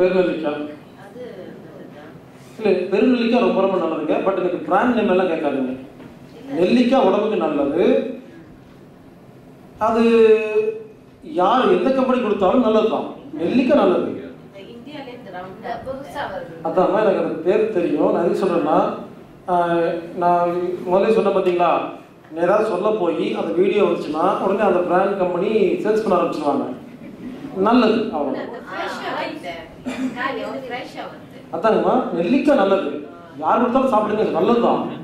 பெருநெல்லிக்காய் அது நல்லதுதான். இல்லை பெருநெல்லிக்காய் ரொம்ப ரொம்ப நல்லதுங்க பட் எனக்கு பிராண்ட் நேம் எல்லாம் கேட்காதுங்க நெல்லிக்காய் உடம்புக்கு நல்லது அது யார் எந்த கம்பெனி கொடுத்தாலும் நல்லதுதான் நெல்லிக்காய் நல்லது இந்த இந்தியால இந்த ரவுண்டா புதுசா வருது அதாம்மா எனக்கு அந்த பேர் தெரியும் நான் எதுக்கு சொல்கிறேன்னா நான் முதல்ல சொன்னேன் பார்த்தீங்களா நான் ஏதாவது சொல்ல போய் அந்த வீடியோ வந்துச்சுன்னா உடனே அந்த பிராண்ட் கம்பெனி சேல்ஸ் பண்ண ஆரம்பிச்சிருவாங்க நல்லது அவ்வளோ அந்த ஃப்ரெஷ்ஷா வருது காய் வந்து ஃப்ரெஷ்ஷா வருது அதாங்கம்மா நெல்லிக்காய் நல்லது யார் கொடுத்தாலும் சாப்பிடுங்க நல்லது தான்